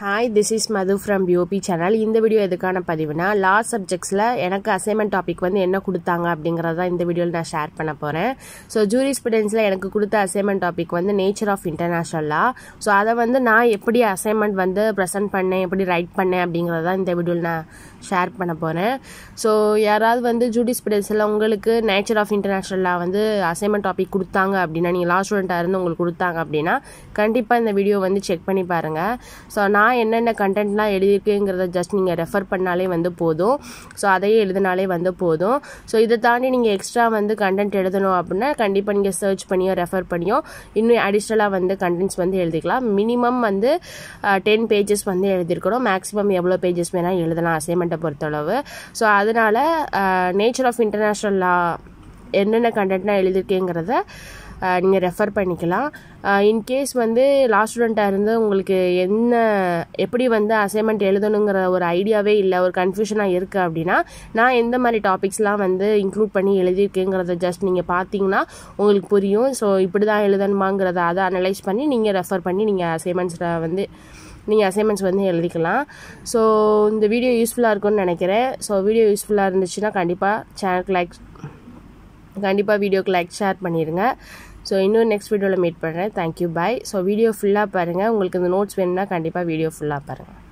hi this is Madhu from POB channel இந்த video எதுக்கான பதிவுனா லா சப்ஜெக்ட்ஸில் எனக்கு அசைன்மெண்ட் டாபிக் வந்து என்ன கொடுத்தாங்க அப்படிங்கிறத இந்த வீடியோவில் நான் ஷேர் பண்ண போகிறேன் ஸோ ஜூரிஸ்பிடன்ஸில் எனக்கு கொடுத்த அசைன்மெண்ட் டாபிக் வந்து nature of international law so அதை வந்து நான் எப்படி அசைன்மெண்ட் வந்து ப்ரெசென்ட் பண்ணேன் எப்படி ரைட் பண்ணேன் அப்படிங்கிறத இந்த வீடியோவில் நான் ஷேர் பண்ண போகிறேன் ஸோ யாராவது வந்து ஜூடிஸ்பிடன்ஸில் உங்களுக்கு நேச்சர் ஆஃப் இன்டர்நேஷ்னல் லா வந்து அசைன்மெண்ட் டாபிக் கொடுத்தாங்க அப்படின்னா நீங்கள் லா ஸ்டூடெண்ட்டாக இருந்து உங்களுக்கு கொடுத்தாங்க அப்படின்னா கண்டிப்பாக இந்த வீடியோ வந்து செக் பண்ணி பாருங்கள் ஸோ நான் என்னென்ன கண்டென்ட்லாம் எழுதியிருக்கேங்கிறத ஜஸ்ட் நீங்கள் ரெஃபர் பண்ணாலே வந்து போதும் ஸோ அதையே எழுதினாலே வந்து போதும் ஸோ இதை தாண்டி நீங்கள் எக்ஸ்ட்ரா வந்து கண்டென்ட் எழுதணும் அப்படின்னா கண்டிப்பாக நீங்கள் சர்ச் பண்ணியோ ரெஃபர் பண்ணியோ இன்னும் அடிஷ்னலாக வந்து கண்டென்ட்ஸ் வந்து எழுதிக்கலாம் மினிமம் வந்து டென் பேஜஸ் வந்து எழுதியிருக்கணும் மேக்ஸிமம் எவ்வளோ பேஜஸ் வேணால் எழுதலாம் அசைன்மெண்ட்டை பொறுத்தளவு ஸோ அதனால் நேச்சர் ஆஃப் இன்டர்நேஷ்னல் லா என்னென்ன கண்டென்ட்லாம் எழுதியிருக்கேங்கிறத நீங்கள் ரெஃபர் பண்ணிக்கலாம் இன்கேஸ் வந்து லா ஸ்டூடெண்ட்டாக இருந்து உங்களுக்கு என்ன எப்படி வந்து அசைன்மெண்ட் எழுதணுங்கிற ஒரு ஐடியாவே இல்லை ஒரு கன்ஃபியூஷனாக இருக்குது அப்படின்னா நான் எந்த மாதிரி டாபிக்ஸ்லாம் வந்து இன்க்ளூட் பண்ணி எழுதியிருக்கேங்கிறத ஜஸ்ட் நீங்கள் பார்த்தீங்கன்னா உங்களுக்கு புரியும் ஸோ இப்படி தான் எழுதணுமாங்கிறத அதை அனலைஸ் பண்ணி நீங்கள் ரெஃபர் பண்ணி நீங்கள் அசைன்மெண்ட்ஸில் வந்து நீங்கள் அசைன்மெண்ட்ஸ் வந்து எழுதிக்கலாம் ஸோ இந்த வீடியோ யூஸ்ஃபுல்லாக இருக்கும்னு நினைக்கிறேன் ஸோ வீடியோ யூஸ்ஃபுல்லாக இருந்துச்சுன்னா கண்டிப்பாக சேனலுக்கு லைக் கண்டிப்பாக வீடியோக்கு லைக் ஷேர் பண்ணிடுங்க ஸோ இன்னும் நெக்ஸ்ட் வீடியோவில் மீட் பண்ணுறேன் தேங்க்யூ பாய் ஸோ வீடியோ ஃபுல்லாக பாருங்கள் உங்களுக்கு இந்த நோட்ஸ் வேணும்னா கண்டிப்பாக வீடியோ ஃபுல்லாக பாருங்கள்